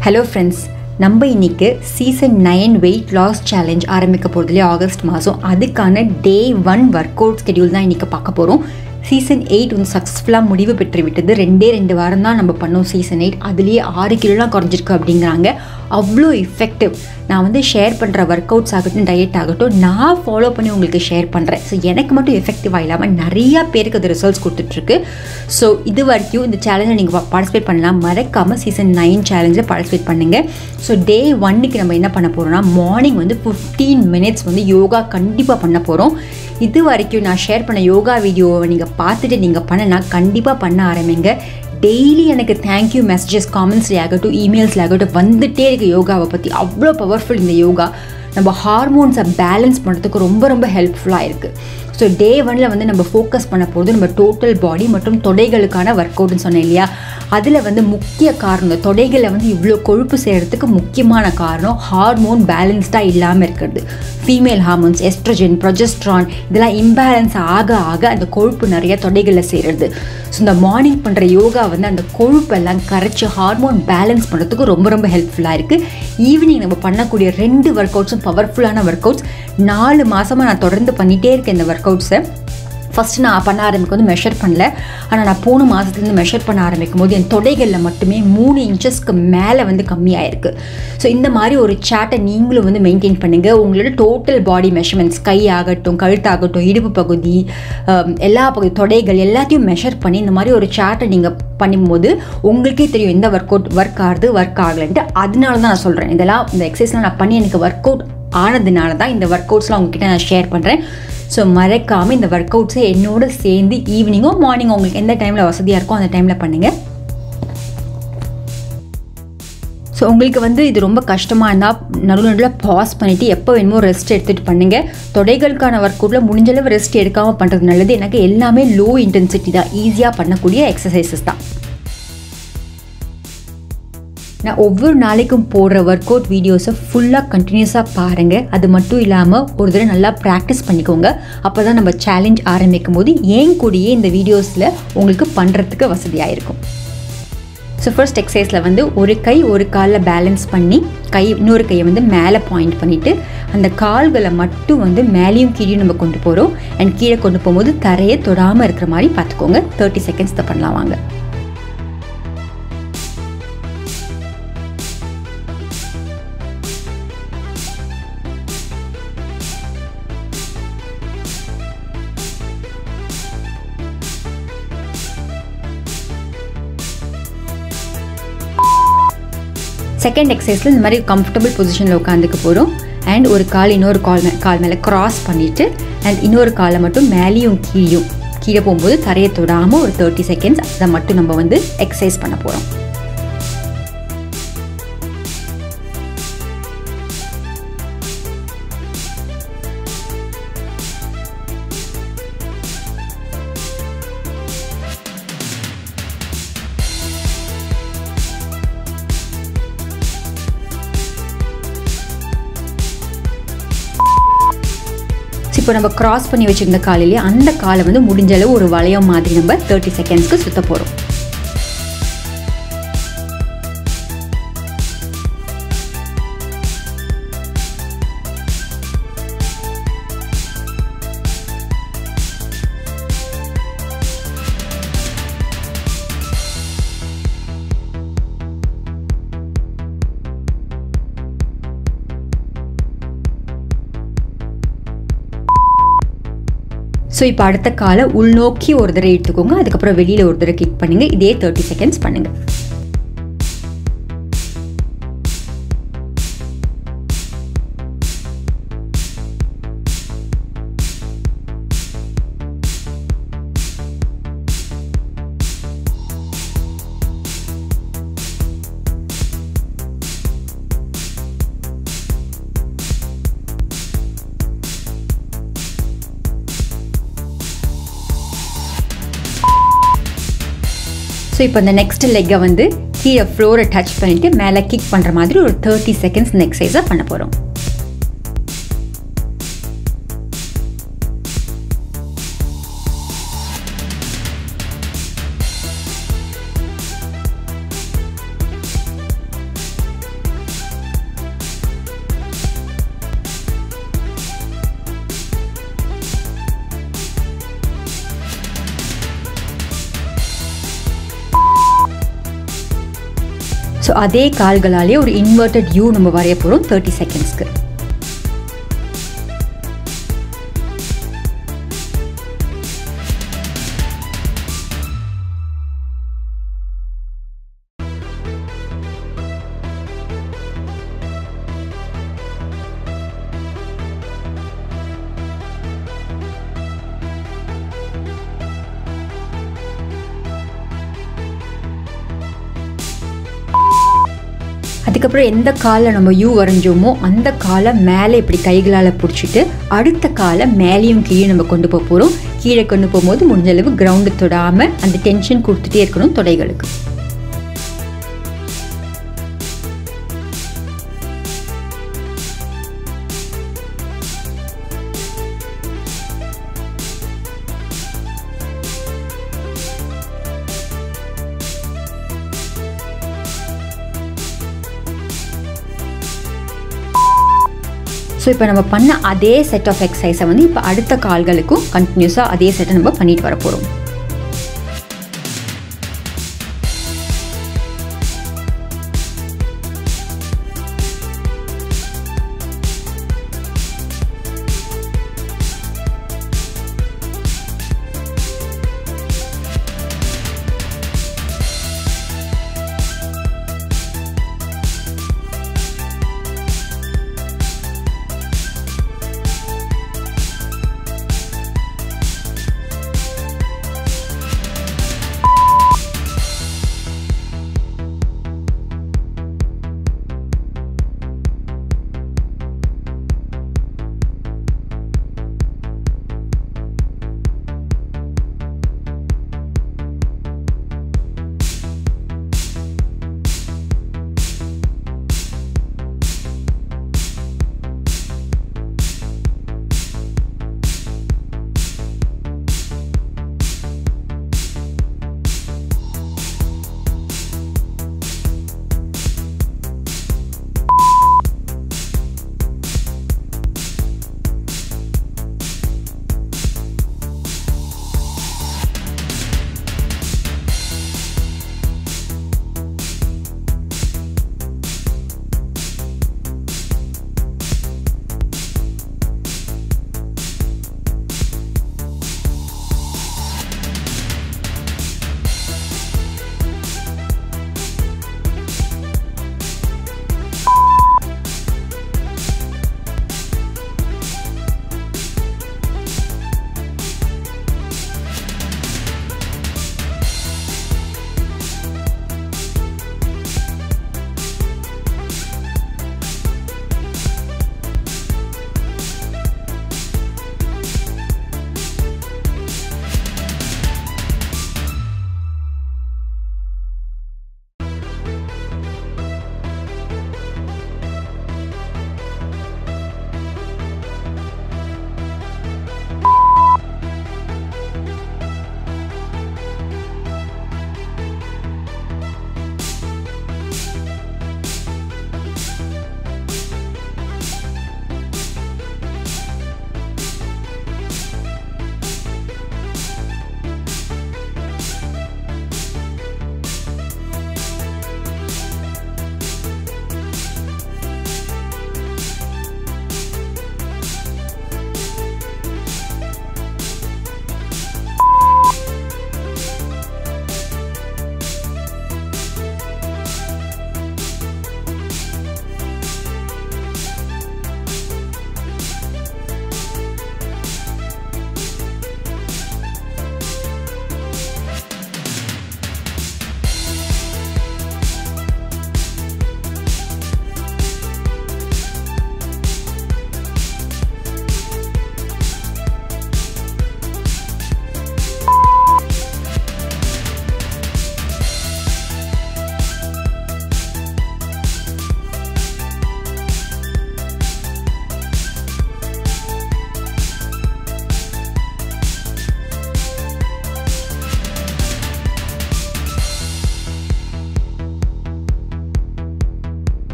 hello friends நம்ம இன்னைக்கு season nine weight loss challenge ஆரம்பிக்க போகிறதுலே ஆகஸ்ட் மாதம் அதுக்கான day one work out schedule தான் இன்றைக்கி பார்க்க போகிறோம் சீசன் எயிட் வந்து சக்ஸஸ்ஃபுல்லாக முடிவு பெற்று விட்டது ரெண்டே ரெண்டு வாரம் தான் நம்ம பண்ணோம் சீசன் எயிட் அதுலேயே ஆறு கிலோலாம் குறைஞ்சிருக்கு அப்படிங்கிறாங்க அவ்வளோ இஃபெக்டிவ் நான் வந்து ஷேர் பண்ணுற ஒர்க் அவுட்ஸ் ஆகட்டும் டயட் ஆகட்டும் நான் ஃபாலோ பண்ணி உங்களுக்கு ஷேர் பண்ணுறேன் ஸோ எனக்கு மட்டும் எஃபெக்டிவாக இல்லாமல் நிறையா பேருக்கு அது ரிசல்ட்ஸ் கொடுத்துட்ருக்கு ஸோ இது வரைக்கும் இந்த சேலஞ்சை நீங்கள் பார்ட்டிசிபேட் பண்ணலாம் மறக்காமல் சீசன் நைன் சேலஞ்சில் பார்ட்டிசிபேட் பண்ணுங்கள் ஸோ டே ஒன்னுக்கு நம்ம என்ன பண்ண போகிறோம்னா மார்னிங் வந்து ஃபிஃப்டீன் மினிட்ஸ் வந்து யோகா கண்டிப்பாக பண்ண போகிறோம் இது வரைக்கும் நான் ஷேர் பண்ண யோகா வீடியோவை நீங்கள் பார்த்துட்டு நீங்கள் பண்ணனா கண்டிப்பாக பண்ண ஆரம்பிங்க டெய்லி எனக்கு தேங்க்யூ மெசேஜஸ் காமெண்ட்ஸ்லேயே ஆகட்டும் இமெயில்ஸில் ஆகட்டும் வந்துட்டே இருக்கு யோகாவை பற்றி அவ்வளோ பவர்ஃபுல் இந்த யோகா நம்ம ஹார்மோன்ஸை பேலன்ஸ் பண்ணுறதுக்கு ரொம்ப ரொம்ப ஹெல்ப்ஃபுல்லாக இருக்குது ஸோ டே ஒனில் வந்து நம்ம ஃபோக்கஸ் பண்ண போகிறது நம்ம டோட்டல் பாடி மற்றும் தொடைகளுக்கான ஒர்க் அவுட்னு சொன்னேன் இல்லையா அதில் வந்து முக்கிய காரணம் இந்த தொடைகளில் வந்து இவ்வளோ கொழுப்பு செய்கிறதுக்கு முக்கியமான காரணம் ஹார்மோன் பேலன்ஸ்டாக இல்லாமல் இருக்கிறது ஃபீமேல் ஹார்மோன்ஸ் எஸ்ட்ரஜன் ப்ரொஜெஸ்ட்ரான் இதெல்லாம் இம்பேலன்ஸ் ஆக ஆக அந்த கொழுப்பு நிறைய தொடைகளில் சேருது ஸோ இந்த மார்னிங் பண்ணுற யோகா வந்து அந்த கொழுப்பெல்லாம் கரைச்சி ஹார்மோன் பேலன்ஸ் பண்ணுறதுக்கு ரொம்ப ரொம்ப ஹெல்ப்ஃபுல்லாக இருக்குது ஈவினிங் நம்ம பண்ணக்கூடிய ரெண்டு ஒர்க் அவுட்ஸும் பவர்ஃபுல்லான ஒர்க் அவுட்ஸ் நாலு மாதமாக நான் தொடர்ந்து பண்ணிகிட்டே இருக்கேன் இந்த ஒர்க் அவுட்ஸை ஃபஸ்ட்டு நான் பண்ண ஆரம்பிக்கும் போது மெஷர் பண்ணல ஆனால் நான் போன மாதத்துலேருந்து மெஷர் பண்ண ஆரம்பிக்கும் போது என் தொடைகளில் மட்டுமே மூணு இன்ச்சஸ்க்கு மேலே வந்து கம்மியாயிருக்கு ஸோ இந்த மாதிரி ஒரு சேட்டை நீங்களும் வந்து மெயின்டைன் பண்ணுங்கள் உங்களோட டோட்டல் பாடி மெஷர்மெண்ட்ஸ் கை ஆகட்டும் கழுத்தாகட்டும் இடுப்பு பகுதி எல்லா பகுதி தொடைகள் எல்லாத்தையும் மெஷர் பண்ணி இந்த மாதிரி ஒரு சேட்டை நீங்கள் பண்ணும்போது உங்களுக்கே தெரியும் எந்த ஒர்க் அவுட் ஒர்க் ஆகுது ஒர்க் ஆகலைன்ட்டு அதனால தான் நான் சொல்கிறேன் இதெல்லாம் இந்த எக்ஸசைஸ்லாம் நான் பண்ணி எனக்கு ஒர்க் அவுட் ஆனதுனால தான் இந்த ஒர்க் அவுட்ஸ்லாம் உங்ககிட்ட நான் ஷேர் பண்ணுறேன் ஸோ மறக்காமல் இந்த ஒர்க் அவுட்ஸை என்னோட சேர்ந்து ஈவினிங்கோ மார்னிங்கோ உங்களுக்கு எந்த டைமில் வசதியாக இருக்கோ அந்த டைமில் பண்ணுங்கள் ஸோ உங்களுக்கு வந்து இது ரொம்ப கஷ்டமாக இருந்தால் நடுவில் நடுவில் பாஸ் பண்ணிவிட்டு எப்போ வேணுமோ ரெஸ்ட் எடுத்துகிட்டு பண்ணுங்கள் தொடைகளுக்கான ஒர்க் அவுட்டில் முடிஞ்சளவு ரெஸ்ட் எடுக்காமல் பண்ணுறது நல்லது எனக்கு எல்லாமே லோ இன்டென்சிட்டி தான் ஈஸியாக பண்ணக்கூடிய எக்ஸசைசஸ் தான் நான் ஒவ்வொரு நாளைக்கும் போடுற ஒர்க் அவுட் வீடியோஸை ஃபுல்லாக கண்டினியூஸாக பாருங்கள் அது மட்டும் இல்லாமல் ஒரு தடவை நல்லா ப்ராக்டிஸ் பண்ணிக்கோங்க அப்போ தான் நம்ம சேலஞ்ச் ஆரம்பிக்கும் போது ஏன் கூடியே இந்த வீடியோஸில் உங்களுக்கு பண்ணுறதுக்கு வசதியாக இருக்கும் ஸோ ஃபர்ஸ்ட் எக்ஸசைஸில் வந்து ஒரு கை ஒரு காலில் பேலன்ஸ் பண்ணி கை இன்னொரு கையை வந்து மேலே பாயிண்ட் பண்ணிவிட்டு அந்த கால்களை மட்டும் வந்து மேலேயும் கீழேயும் நம்ம கொண்டு போகிறோம் அண்ட் கீழே கொண்டு போகும்போது தரையை தொடாமல் இருக்கிற மாதிரி பார்த்துக்கோங்க தேர்ட்டி செகண்ட்ஸ் தான் பண்ணலாம் வாங்க செகண்ட் எக்ஸசைஸில் இந்த மாதிரி கம்ஃபர்டபுள் பொசிஷனில் உட்காந்துக்க போகிறோம் அண்ட் ஒரு கால் இன்னொரு கால் மே கால் மேலே க்ராஸ் பண்ணிவிட்டு அண்ட் இன்னொரு காலை மட்டும் மேலேயும் கீழேயும் கீழே போகும்போது தரையை தொடாமல் ஒரு தேர்ட்டி செகண்ட்ஸ் அதை மட்டும் நம்ம வந்து எக்ஸசைஸ் பண்ண போகிறோம் இப்போ நம்ம கிராஸ் பண்ணி வச்சுருந்த காலையிலேயே அந்த காலை வந்து முடிஞ்ச அளவு ஒரு வளையம் மாதிரி நம்ம தேர்ட்டி செகண்ட்ஸ்க்கு சுத்த போகிறோம் ஸோ இப்போ அடுத்த காலை உள்நோக்கி ஒரு தடவை எடுத்துக்கோங்க அதுக்கப்புறம் வெளியில் ஒரு தடவை கிக் பண்ணுங்கள் இதே தேர்ட்டி செகண்ட்ஸ் பண்ணுங்கள் ஸோ இப்போ இந்த நெக்ஸ்ட் லெக்கை வந்து கீழே ஃப்ளோரை டச் பண்ணிவிட்டு மேலே கிக் பண்ணுற மாதிரி ஒரு தேர்ட்டி செகண்ட்ஸ் இந்த எக்ஸசைஸாக பண்ண போகிறோம் ஸோ அதே கால்களாலே ஒரு இன்வெர்டட் யூ நம்ம வரைய போகிறோம் தேர்ட்டி செகண்ட்ஸ்க்கு அதுக்கப்புறம் எந்த காலில் நம்ம யூ வரைஞ்சோமோ அந்த காலை மேலே இப்படி கைகளால் பிடிச்சிட்டு அடுத்த காலை மேலேயும் கீழே நம்ம கொண்டு போக போகிறோம் கீழே கொண்டு போகும்போது முடிஞ்ச அளவு கிரவுண்டு தொடாமல் அந்த டென்ஷன் கொடுத்துட்டே இருக்கணும் தொடைகளுக்கு ஸோ இப்போ நம்ம பண்ண அதே செட் ஆஃப் எக்ஸசைஸை வந்து இப்போ அடுத்த கால்களுக்கும் கண்டினியூஸாக அதே செட்டை நம்ம பண்ணிட்டு வர போகிறோம்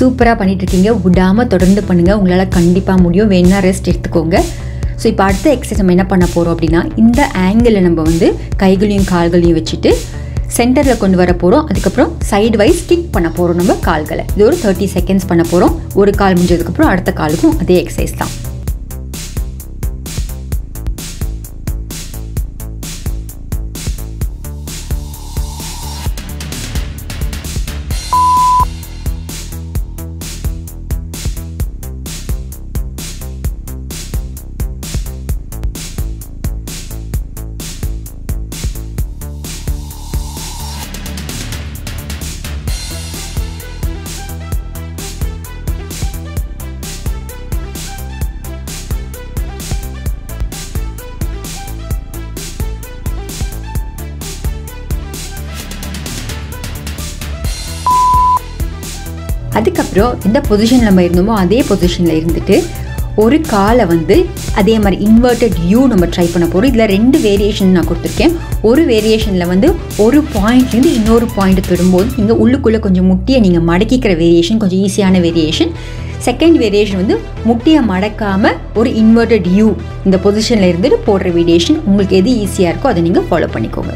சூப்பராக பண்ணிட்டு இருக்கீங்க விடாமல் தொடர்ந்து பண்ணுங்கள் உங்களால் கண்டிப்பாக முடியும் வேணா ரெஸ்ட் எடுத்துக்கோங்க ஸோ இப்போ அடுத்த எக்ஸசைஸ் நம்ம என்ன பண்ண போகிறோம் அப்படின்னா இந்த ஆங்கிளில் நம்ம வந்து கைகளையும் கால்களையும் வச்சுட்டு சென்டரில் கொண்டு வர போகிறோம் அதுக்கப்புறம் சைடு வைஸ் கிக் பண்ண போகிறோம் நம்ம கால்களை இது ஒரு தேர்ட்டி செகண்ட்ஸ் பண்ண போகிறோம் ஒரு கால் முடிஞ்சதுக்கப்புறம் அடுத்த காலுக்கும் அதே எக்ஸசைஸ் தான் அதுக்கப்புறம் எந்த பொசிஷனில் நம்ம இருந்தோமோ அதே பொசிஷனில் இருந்துட்டு ஒரு காலை வந்து அதே மாதிரி இன்வெர்டட் யூ நம்ம ட்ரை பண்ண போகிறோம் இதில் ரெண்டு வேரியேஷன் நான் கொடுத்துருக்கேன் ஒரு வேரியேஷனில் வந்து ஒரு பாயிண்ட்லேருந்து இன்னொரு பாயிண்ட் தொடும்போது நீங்கள் உள்ளுக்குள்ளே கொஞ்சம் முட்டியை நீங்கள் மடக்கிக்கிற வேரியேஷன் கொஞ்சம் ஈஸியான வேரியேஷன் செகண்ட் வேரியேஷன் வந்து முட்டியை மடக்காமல் ஒரு இன்வெர்டட் யூ இந்த பொசிஷனில் இருந்துட்டு போடுற வேரியேஷன் உங்களுக்கு எது ஈஸியாக இருக்கோ அதை நீங்கள் ஃபாலோ பண்ணிக்கோங்க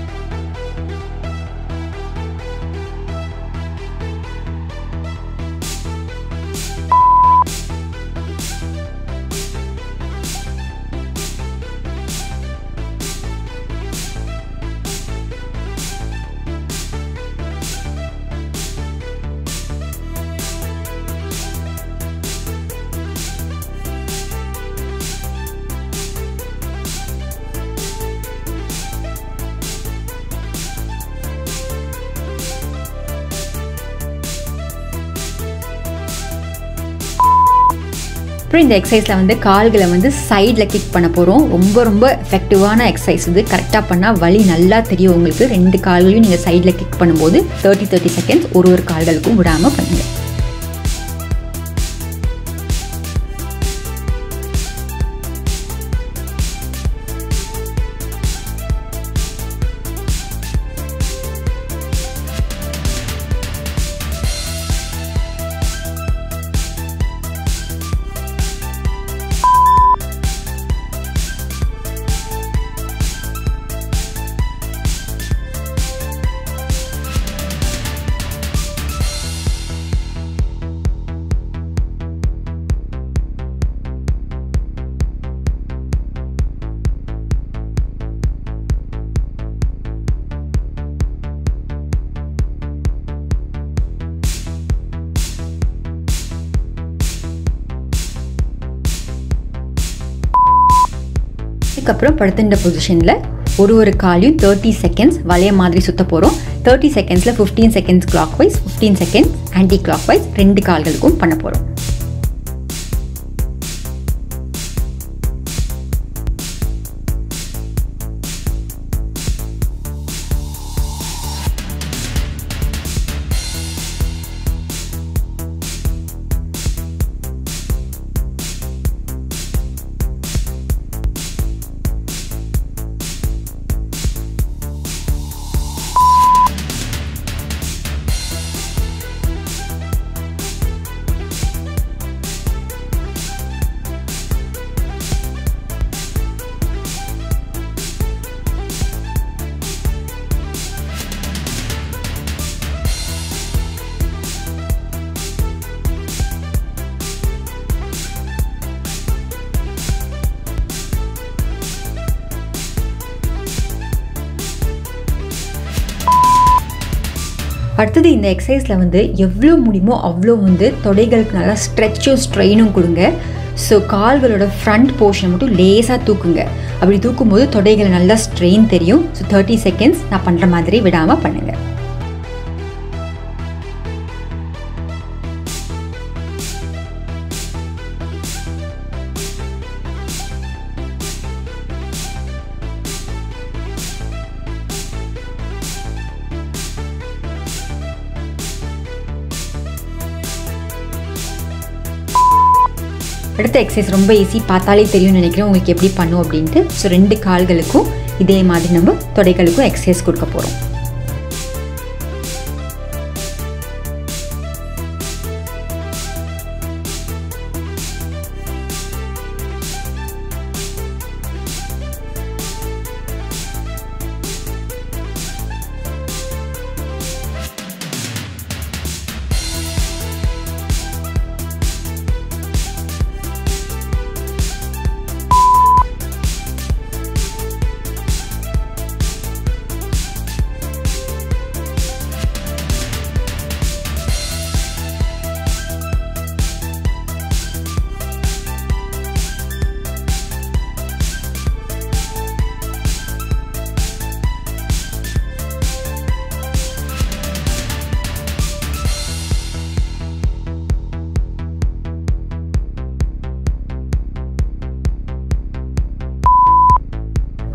அப்புறம் இந்த எக்ஸசைஸில் வந்து கால்களை வந்து சைடில் கிக் பண்ண போகிறோம் ரொம்ப ரொம்ப எஃபெக்டிவான எக்ஸசைஸ் இது கரெக்டாக பண்ணால் வலி நல்லா தெரியும் உங்களுக்கு ரெண்டு கால்களையும் நீங்கள் சைடில் கிக் பண்ணும்போது தேர்ட்டி தேர்ட்டி செகண்ட்ஸ் ஒரு ஒரு கால்களுக்கும் விடாமல் பண்ணுங்கள் அதுக்கப்புறம் படுத்துட்ட பொசிஷனில் ஒரு ஒரு காலையும் தேர்ட்டி செகண்ட்ஸ் வளைய மாதிரி சுத்த போகிறோம் தேர்ட்டி செகண்ட்ஸில் fifteen seconds clockwise fifteen seconds anticlockwise ரெண்டு கால்களுக்கும் பண்ண போகிறோம் அடுத்தது இந்த எக்ஸசைஸில் வந்து எவ்வளோ முடியுமோ அவ்வளோ வந்து தொடைகளுக்கு நல்லா ஸ்ட்ரெச்சும் ஸ்ட்ரெயினும் கொடுங்க ஸோ கால்களோட ஃப்ரண்ட் போர்ஷனை மட்டும் லேசாக தூக்குங்க அப்படி தூக்கும்போது தொடைகளை நல்லா ஸ்ட்ரெயின் தெரியும் ஸோ தேர்ட்டி செகண்ட்ஸ் நான் பண்ணுற மாதிரி விடாமல் பண்ணுங்கள் அடுத்த எக்ஸசைஸ் ரொம்ப ஈஸி பார்த்தாலே தெரியும் நினைக்கிறேன் உங்களுக்கு எப்படி பண்ணும் அப்படின்ட்டு ஸோ ரெண்டு கால்களுக்கும் இதே மாதிரி நம்ம தொடைகளுக்கும் எக்ஸசைஸ் கொடுக்க போகிறோம்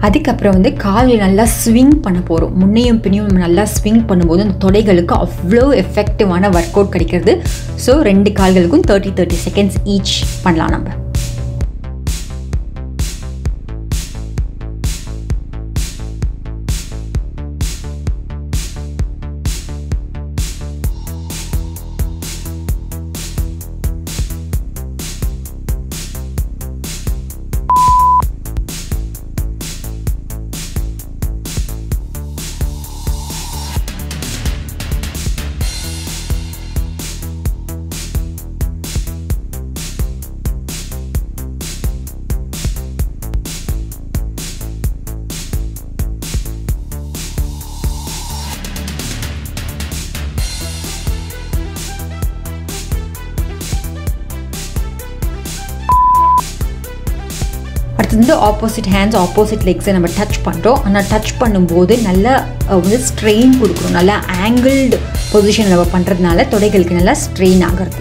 அதுக்கப்புறம் வந்து கால்கள் நல்லா ஸ்விங் பண்ண போகிறோம் முன்னையும் பின்னையும் நம்ம நல்லா ஸ்விங் பண்ணும்போது அந்த தொடைகளுக்கு அவ்வளோ எஃபெக்டிவான ஒர்க் அவுட் கிடைக்கிறது ஸோ ரெண்டு கால்களுக்கும் தேர்ட்டி தேர்ட்டி செகண்ட்ஸ் ஈச் பண்ணலாம் நம்ம அடுத்து வந்து ஆப்போசிட் ஹேண்ட்ஸ் ஆப்போசிட் லெக்ஸை நம்ம டச் பண்ணுறோம் ஆனால் டச் பண்ணும்போது நல்லா வந்து ஸ்ட்ரெயின் கொடுக்குறோம் நல்லா ஆங்கிள்டு பொசிஷன் நம்ம பண்ணுறதுனால தொடைகளுக்கு நல்லா ஸ்ட்ரெயின் ஆகிறது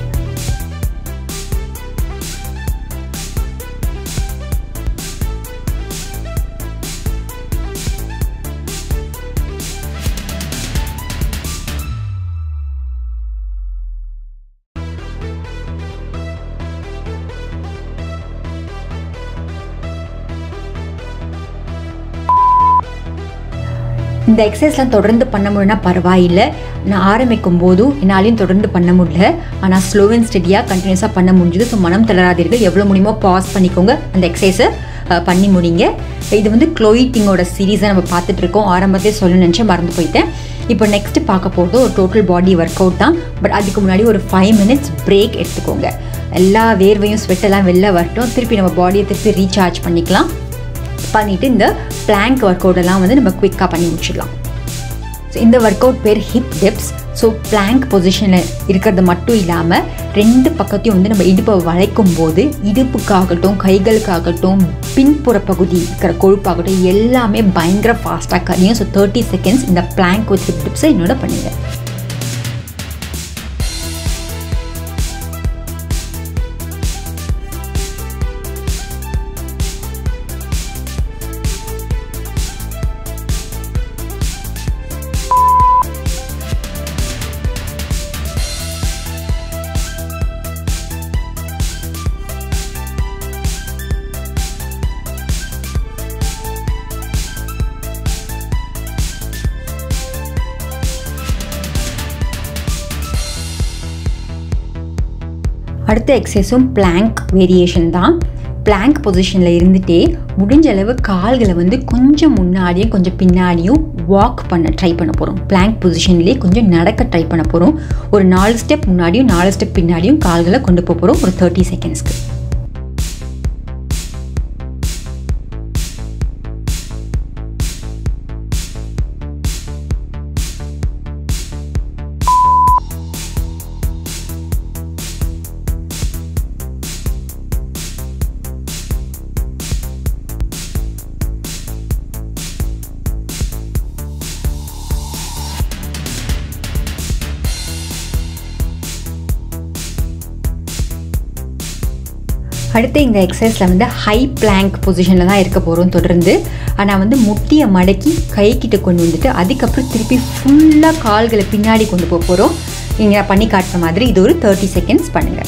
இந்த எக்ஸசைஸ்லாம் தொடர்ந்து பண்ண முடியும்னா பரவாயில்லை நான் ஆரம்பிக்கும் போதும் என்னாலையும் தொடர்ந்து பண்ண முடியல ஆனால் ஸ்லோ அண்ட் ஸ்டெடியாக கண்டினியூஸாக பண்ண முடிஞ்சுது ஸோ மனம் தளராதீர்கள் எவ்வளோ முடியுமோ பாஸ் பண்ணிக்கோங்க அந்த எக்ஸசைஸை பண்ணி முடிங்க இது வந்து க்ளோயிட்டிங்கோட சீரீஸை நம்ம பார்த்துட்டு இருக்கோம் ஆரம்பத்தையே சொல்ல நினச்சேன் மறந்து போயிட்டேன் இப்போ நெக்ஸ்ட் பார்க்க போகிறது ஒரு டோட்டல் பாடி ஒர்க் அவுட் தான் பட் அதுக்கு முன்னாடி ஒரு ஃபைவ் மினிட்ஸ் பிரேக் எடுத்துக்கோங்க எல்லா வேர்வையும் ஸ்வெட்டெல்லாம் வெளில வரட்டும் திருப்பி நம்ம பாடியை திருப்பி ரீசார்ஜ் பண்ணிக்கலாம் பண்ணிவிட்டு இந்த பிளாங்க் ஒர்க் அவுட்டெல்லாம் வந்து நம்ம குயிக்காக பண்ணி முடிச்சிடலாம் ஸோ இந்த ஒர்க் அவுட் பேர் ஹிப் டிப்ஸ் ஸோ பிளாங்க் பொசிஷனில் இருக்கிறது மட்டும் இல்லாமல் ரெண்டு பக்கத்தையும் வந்து நம்ம இடுப்பை வளைக்கும் போது இடுப்புக்காகட்டும் கைகளுக்காகட்டும் பின்புற பகுதி இருக்கிற கொழுப்பாகட்டும் எல்லாமே பயங்கர ஃபாஸ்ட்டாக கரையும் ஸோ தேர்ட்டி செகண்ட்ஸ் இந்த பிளாங்க் வித் ஹிப் டிப்ஸை என்னோட பண்ணுங்கள் அடுத்த எக்ஸசைஸும் பிளாங்க் வேரியேஷன் தான் பிளாங்க் பொசிஷனில் இருந்துகிட்டே முடிஞ்ச அளவு கால்களை வந்து கொஞ்சம் முன்னாடியும் கொஞ்சம் பின்னாடியும் வாக் பண்ண ட்ரை பண்ண போகிறோம் பிளாங்க் பொசிஷன்லேயே கொஞ்சம் நடக்க ட்ரை பண்ண போகிறோம் ஒரு நாலு ஸ்டெப் முன்னாடியும் நாலு ஸ்டெப் பின்னாடியும் கால்களை கொண்டு போக போகிறோம் ஒரு தேர்ட்டி செகண்ட்ஸ்க்கு அடுத்து இந்த எக்ஸசைஸில் வந்து ஹை பிளாங்க் பொசிஷனில் தான் இருக்க போகிறோம் தொடர்ந்து ஆனால் வந்து முட்டியை மடக்கி கை கிட்ட கொண்டு வந்துட்டு அதுக்கப்புறம் திருப்பி ஃபுல்லாக கால்களை பின்னாடி கொண்டு போக போகிறோம் நீங்கள் பண்ணி காட்டுற மாதிரி இது ஒரு தேர்ட்டி செகண்ட்ஸ் பண்ணுங்கள்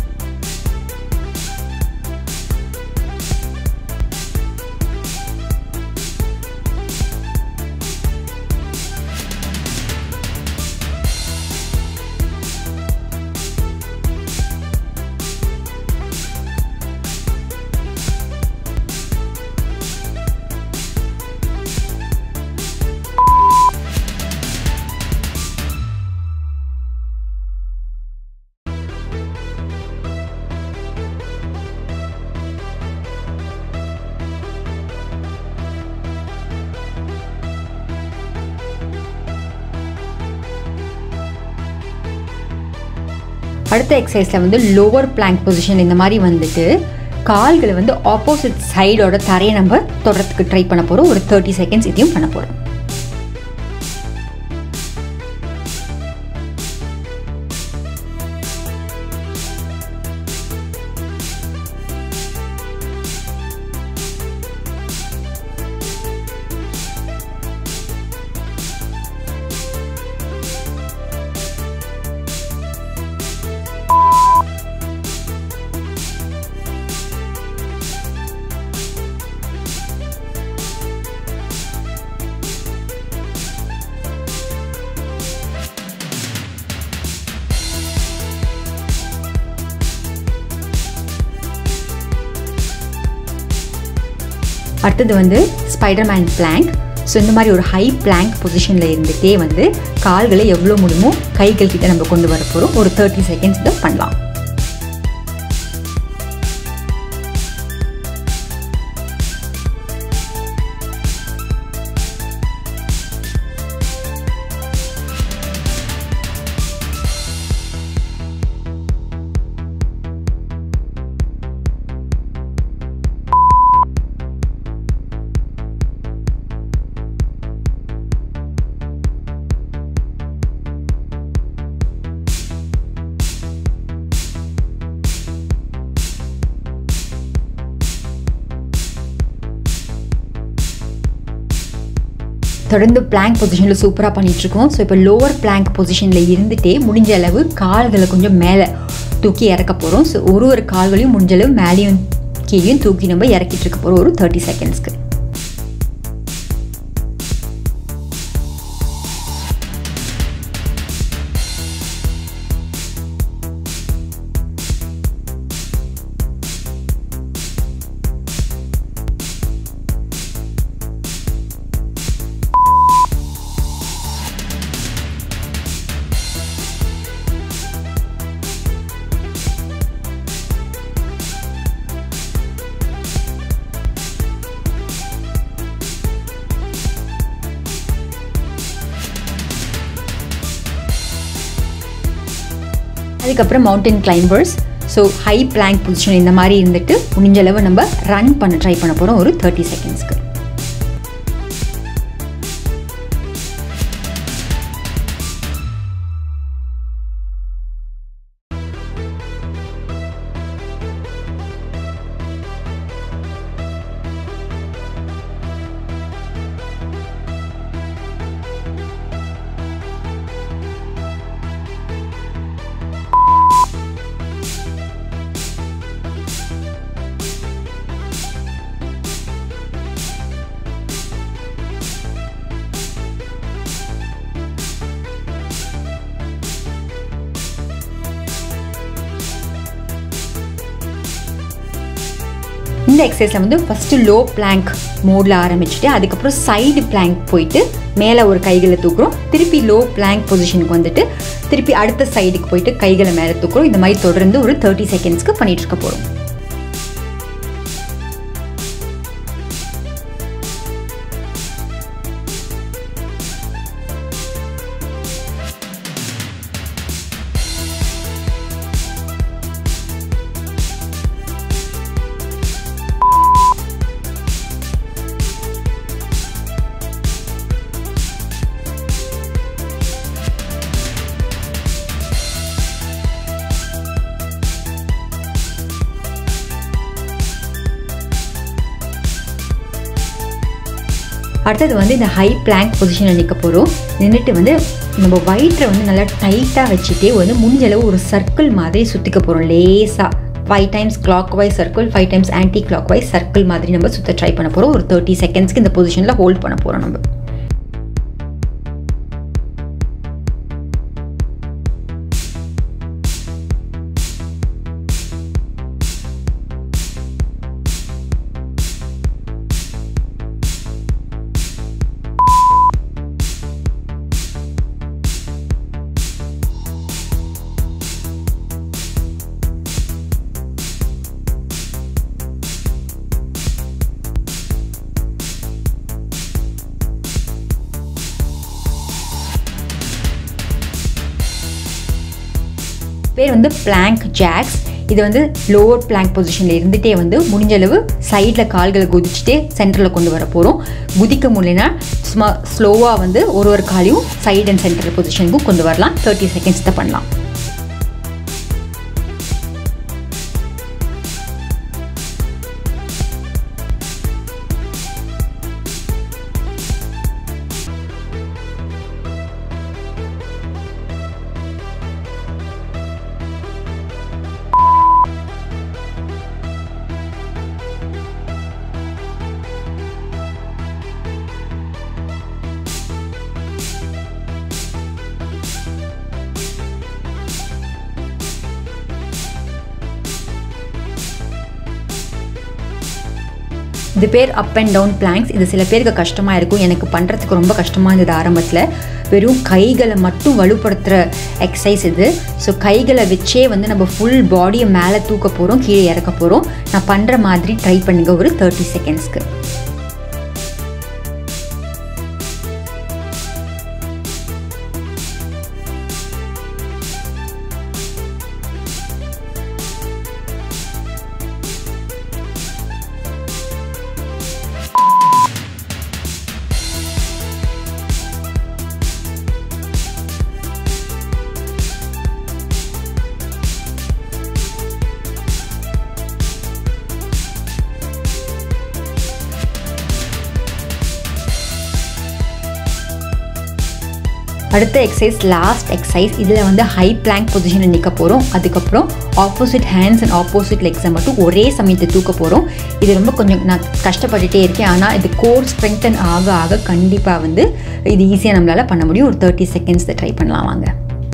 அடுத்த எக்ஸசைஸில் வந்து லோவர் பிளாங்க் பொசிஷன் இந்த மாதிரி வந்துட்டு கால்களை வந்து ஆப்போசிட் சைடோட தரையை நம்ம தொடறதுக்கு ட்ரை பண்ண போகிறோம் ஒரு தேர்ட்டி செகண்ட்ஸ் இதையும் பண்ண போகிறோம் அடுத்தது வந்து ஸ்பைடர்மேன் பிளாங்க் ஸோ இந்த மாதிரி ஒரு ஹை பிளாங்க் பொசிஷனில் இருந்துகிட்டே வந்து கால்களை எவ்வளோ முடியுமோ கைகள் கிட்ட நம்ம கொண்டு வர போகிறோம் ஒரு தேர்ட்டி செகண்ட்ஸ் இதை பண்ணலாம் தொடர்ந்து பிளாங்க் பொசிஷனில் சூப்பராக பண்ணிகிட்ருக்கோம் ஸோ இப்போ லோவர் பிளாங்க் பொசிஷனில் இருந்துகிட்டே முடிஞ்ச அளவு கால்களை கொஞ்சம் மேலே தூக்கி இறக்க போகிறோம் ஸோ ஒரு ஒரு கால்களையும் முடிஞ்ச அளவு மேலேயும் கீழேயும் தூக்கி நம்ம இறக்கிட்டு இருக்க போகிறோம் ஒரு தேர்ட்டி செகண்ட்ஸ்க்கு அதுக்கப்புறம் mountain climbers so high plank position இந்த மாதிரி இருந்துட்டு முடிஞ்ச அளவு நம்ம ரன் பண்ண ட்ரை பண்ண போகிறோம் ஒரு தேர்ட்டி செகண்ட்ஸ்க்கு இந்த எக்ஸசைஸில் வந்து ஃபஸ்ட்டு லோ பிளாங்க் மோடில் ஆரம்பிச்சுட்டு அதுக்கப்புறம் சைடு பிளாங்க் போயிட்டு மேலே ஒரு கைகளை தூக்குறோம் திருப்பி லோ பிளாங்க் பொசிஷனுக்கு வந்துட்டு திருப்பி அடுத்த சைடுக்கு போயிட்டு கைகளை மேலே தூக்குறோம் இந்த மாதிரி தொடர்ந்து ஒரு தேர்ட்டி செகண்ட்ஸ்க்கு பண்ணிட்டு இருக்க போகிறோம் அடுத்தது வந்து இந்த ஹை பிளாங்க் பொசிஷனில் நிற்க போகிறோம் நின்றுட்டு வந்து நம்ம வயிற்றை வந்து நல்லா டைட்டாக வச்சுட்டே வந்து முடிஞ்ச அளவு ஒரு சர்க்கிள் மாதிரி சுற்றிக்க போகிறோம் லேஸாக five times clock wise circle five times clock wise circle மாதிரி நம்ம சுற்ற ட்ரை பண்ண போகிறோம் ஒரு தேர்ட்டி செகண்ட்ஸ்க்கு இந்த பொசிஷனில் ஹோல்ட் பண்ண போகிறோம் நம்ம பேர் வந்து பிளாங்க் ஜாக்ஸ் இது வந்து லோவர் பிளாங்க் பொசிஷனில் இருந்துகிட்டே வந்து முடிஞ்ச அளவு சைடில் கால்களை குதிச்சுட்டே சென்டரில் கொண்டு வர போகிறோம் குதிக்க முடியலனா சும்மா ஸ்லோவாக வந்து ஒரு ஒரு காலையும் சைடு அண்ட் சென்டர் பொசிஷனுக்கும் கொண்டு வரலாம் தேர்ட்டி செகண்ட்ஸ் தான் பண்ணலாம் இது பேர் அப் அண்ட் டவுன் பிளாங்க்ஸ் இது சில பேருக்கு கஷ்டமாக இருக்கும் எனக்கு பண்ணுறதுக்கு ரொம்ப கஷ்டமாக இருந்தது ஆரம்பத்தில் வெறும் கைகளை மட்டும் வலுப்படுத்துகிற எக்ஸசைஸ் இது ஸோ கைகளை வச்சே வந்து நம்ம ஃபுல் பாடியை மேலே தூக்க போகிறோம் கீழே இறக்க போகிறோம் நான் பண்ணுற மாதிரி ட்ரை பண்ணுங்கள் ஒரு தேர்ட்டி செகண்ட்ஸ்க்கு அடுத்த எக்ஸசைஸ் லாஸ்ட் எக்ஸசைஸ் இதில் வந்து ஹை பிளாங்க் பொசிஷனில் நிற்க போகிறோம் அதுக்கப்புறம் ஆப்போசிட் ஹேண்ட்ஸ் அண்ட் ஆப்போசிட் லெக்ஸை மட்டும் ஒரே சமயத்தை தூக்க போகிறோம் இது ரொம்ப கொஞ்சம் நான் கஷ்டப்பட்டுட்டே இருக்கேன் ஆனால் இது கோர் ஸ்ட்ரெங்தன் ஆக ஆக கண்டிப்பாக வந்து இது ஈஸியாக நம்மளால் பண்ண முடியும் ஒரு தேர்ட்டி செகண்ட்ஸில் ட்ரை பண்ணலாம் வாங்க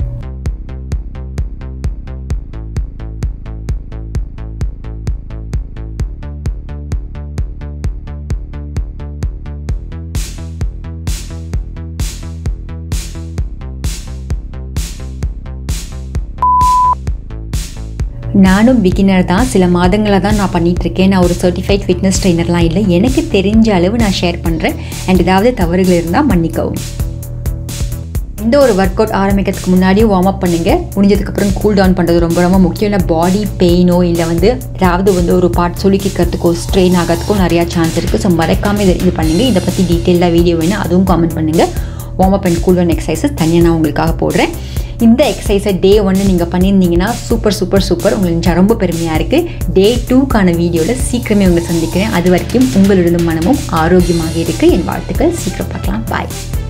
நானும் பிகினர் தான் சில மாதங்களாக தான் நான் பண்ணிகிட்ருக்கேன் நான் ஒரு சர்டிஃபைட் ஃபிட்னஸ் ட்ரெயினர்லாம் இல்லை எனக்கு தெரிஞ்ச அளவு நான் ஷேர் பண்ணுறேன் அண்ட் ஏதாவது தவறுகள் இருந்தால் மன்னிக்கவும் எந்த ஒரு ஒர்க் அவுட் ஆரம்பிக்கிறதுக்கு முன்னாடியும் வார்ம் அப் பண்ணுங்கள் முடிஞ்சதுக்கப்புறம் கூல் டவுன் பண்ணுறது ரொம்ப ரொம்ப முக்கியம் இல்லை பாடி பெயினோ இல்லை வந்து ஏதாவது வந்து ஒரு பார்ட் சுலுக்கிக்கிறதுக்கோ ஸ்ட்ரெயின் ஆகிறதுக்கோ நிறையா சான்ஸ் இருக்குது ஸோ மறக்காமல் இதை இது பண்ணுங்கள் இதை பற்றி டீட்டெயிலாக வீடியோ வேணும் அதுவும் காமெண்ட் பண்ணுங்கள் warm up and cool down exercises தனியாக நான் உங்களுக்காக போடுறேன் இந்த எக்ஸசைஸை டே ஒன்று நீங்கள் பண்ணியிருந்தீங்கன்னா சூப்பர் சூப்பர் சூப்பர் உங்களுக்கு ரொம்ப பெருமையாக இருக்குது டே டூக்கான வீடியோவில் சீக்கிரமே உங்களை சந்திக்கிறேன் அது வரைக்கும் உங்களோட மனமும் ஆரோக்கியமாக இருக்குது என் வாழ்த்துக்கள் சீக்கிரம் பார்க்கலாம் பாய்